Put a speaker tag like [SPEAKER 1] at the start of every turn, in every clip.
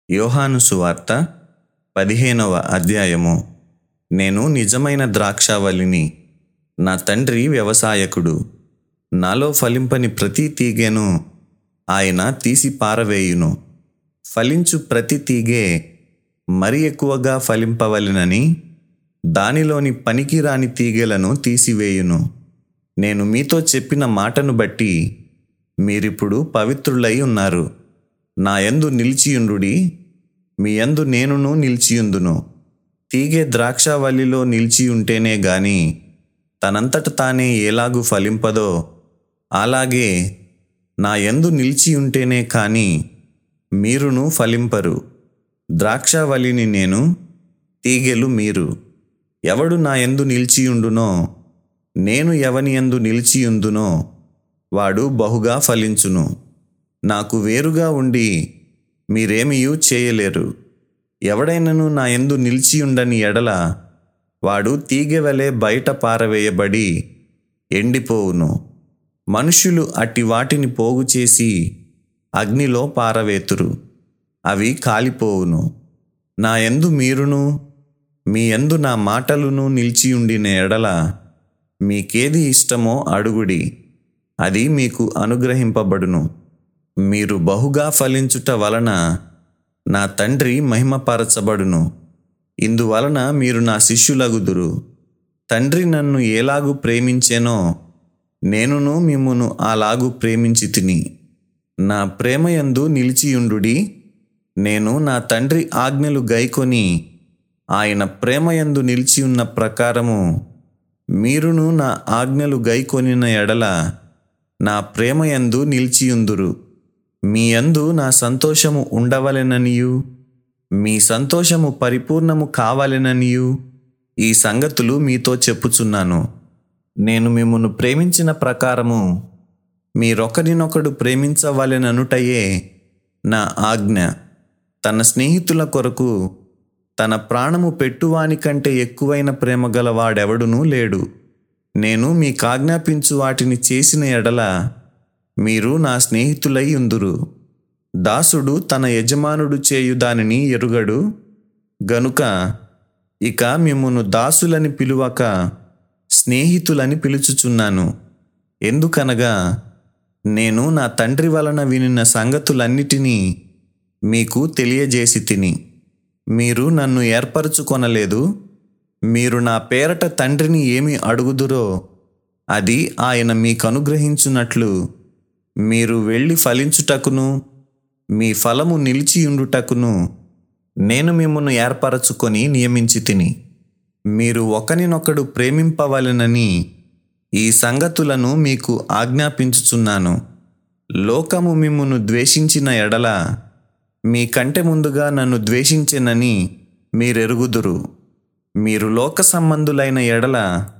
[SPEAKER 1] యోహాను సువార్త పదిహేనవ అధ్యాయము నేను నిజమైన ద్రాక్షావల్లిని నా తండ్రి వ్యవసాయకుడు నాలో ఫలింపని ప్రతి తీగెను ఆయన తీసి పారవేయును ఫలించు ప్రతి తీగె మరి ఎక్కువగా ఫలింపవలెనని దానిలోని పనికిరాని తీగెలను తీసివేయును నేను మీతో చెప్పిన మాటను బట్టి మీరిప్పుడు పవిత్రులై ఉన్నారు నా యందు నిలిచియుండుడి మీ యందు నేనును నిలిచియుందును తీగె ద్రాక్షావల్లిలో నిలిచియుంటేనే గాని తనంతట తానే ఎలాగు ఫలింపదో అలాగే నా యందు నిలిచియుంటేనే కాని మీరును ఫలింపరు ద్రాక్షావల్లిని నేను తీగెలు మీరు ఎవడు నా యందు నిలిచియుండునో నేను ఎవని యందు నిలిచియుందునో వాడు బహుగా ఫలించును నాకు వేరుగా ఉండి మీరేమియూ చేయలేరు ఎవడైనను నా యందు నిలిచియుండని ఎడల వాడు తీగెవలే బయట పారవేయబడి ఎండిపోవును మనుషులు అట్టి వాటిని పోగు చేసి అగ్నిలో పారవేతురు అవి కాలిపోవును నా యందు మీరును మీ యందు నా మాటలును నిలిచియుండిన ఎడల మీకేది ఇష్టమో అడుగుడి అది మీకు అనుగ్రహింపబడును మీరు బహుగా ఫలించుట వలన నా తండ్రి మహిమపరచబడును ఇందువలన మీరు నా శిష్యులగుదురు తండ్రి నన్ను ఎలాగు ప్రేమించెనో నేనును మిమ్మును అలాగు ప్రేమించి తిని నా ప్రేమయందు నిలిచియుండుడి నేను నా తండ్రి ఆజ్ఞలు గైకొని ఆయన ప్రేమయందు నిలిచి ఉన్న ప్రకారము మీరును నా ఆజ్ఞలు గైకొనిన ఎడల నా ప్రేమయందు నిలిచియుందురు మీ యందు నా సంతోషము ఉండవలెననియు మీ సంతోషము పరిపూర్ణము కావాలెననియు ఈ సంగతులు మీతో చెప్పుచున్నాను నేను మిమ్మను ప్రేమించిన ప్రకారము మీరొకరినొకడు ప్రేమించవలెననుటయే నా ఆజ్ఞ తన స్నేహితుల కొరకు తన ప్రాణము పెట్టువాని కంటే ఎక్కువైన ప్రేమ గలవాడెవడునూ లేడు నేను మీకాజ్ఞాపించు వాటిని చేసిన ఎడల మీరు నా స్నేహితులై ఉందురు దాసుడు తన యజమానుడు చేయు దానిని ఎరుగడు గనుక ఇక మిమ్మును దాసులని పిలువక స్నేహితులని పిలుచుచున్నాను ఎందుకనగా నేను నా తండ్రి వలన వినిన సంగతులన్నిటినీ మీకు తెలియజేసి తిని మీరు నన్ను ఏర్పరచుకొనలేదు మీరు నా పేరట తండ్రిని ఏమి అడుగుదురో అది ఆయన మీకు అనుగ్రహించున్నట్లు మీరు వెళ్ళి ఫలించుటకును మీ ఫలము నిలిచియుండుటకును నేను మిమ్మను ఏర్పరచుకొని నియమించి తిని మీరు ఒకరినొకడు ప్రేమింపవలెనని ఈ సంగతులను మీకు ఆజ్ఞాపించుచున్నాను లోకము మిమ్మును ద్వేషించిన ఎడల మీకంటే ముందుగా నన్ను ద్వేషించెనని మీరెరుగుదురు మీరు లోక సంబంధులైన ఎడల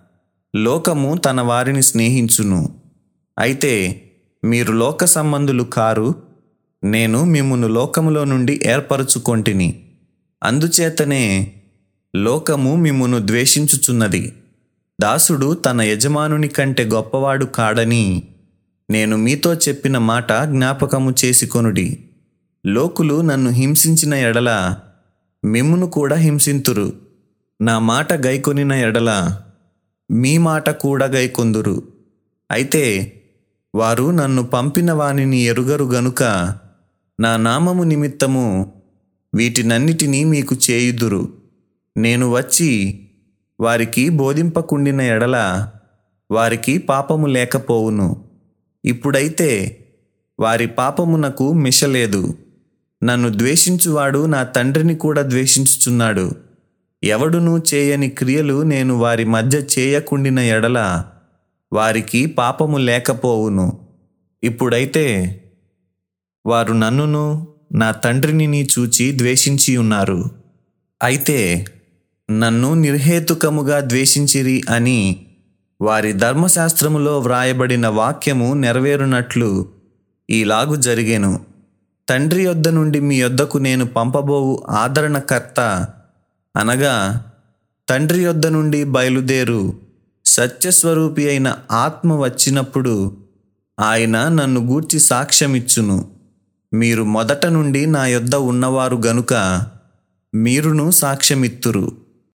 [SPEAKER 1] లోకము తన వారిని స్నేహించును అయితే మీరు లోక సంబంధులు కారు నేను మిమ్మును లోకములో నుండి ఏర్పరచుకొంటిని అందుచేతనే లోకము మిమ్మును ద్వేషించుచున్నది దాసుడు తన యజమానుని కంటే గొప్పవాడు కాడని నేను మీతో చెప్పిన మాట జ్ఞాపకము చేసుకొనుడి లోకులు నన్ను హింసించిన ఎడల మిమ్మును కూడా హింసింతురు నా మాట గైకొనిన ఎడల మీ మాట కూడా గైకొందురు అయితే వారు నన్ను పంపిన వానిని ఎరుగరు గనుక నా నామము నిమిత్తము వీటినన్నిటినీ మీకు చేయుదురు నేను వచ్చి వారికి బోధింపకుండిన ఎడల వారికి పాపము లేకపోవును ఇప్పుడైతే వారి పాపమునకు మిషలేదు నన్ను ద్వేషించువాడు నా తండ్రిని కూడా ద్వేషించుచున్నాడు ఎవడునూ చేయని క్రియలు నేను వారి మధ్య చేయకుండిన ఎడల వారికి పాపము లేకపోవును ఇప్పుడైతే వారు నన్నును నా తండ్రిని చూచి ద్వేషించి ఉన్నారు అయితే నన్ను నిర్హేతుకముగా ద్వేషించిరి అని వారి ధర్మశాస్త్రములో వ్రాయబడిన వాక్యము నెరవేరునట్లు ఈలాగు జరిగేను తండ్రి యొద్ద నుండి మీ యొద్దకు నేను పంపబోవు ఆదరణకర్త అనగా తండ్రి యొద్ద నుండి బయలుదేరు సత్యస్వరూపి అయిన ఆత్మ వచ్చినప్పుడు ఆయన నన్ను గూర్చి సాక్ష్యమిచ్చును మీరు మొదట నుండి నా యొద్ద ఉన్నవారు గనుక మీరును సాక్ష్యమిత్తురు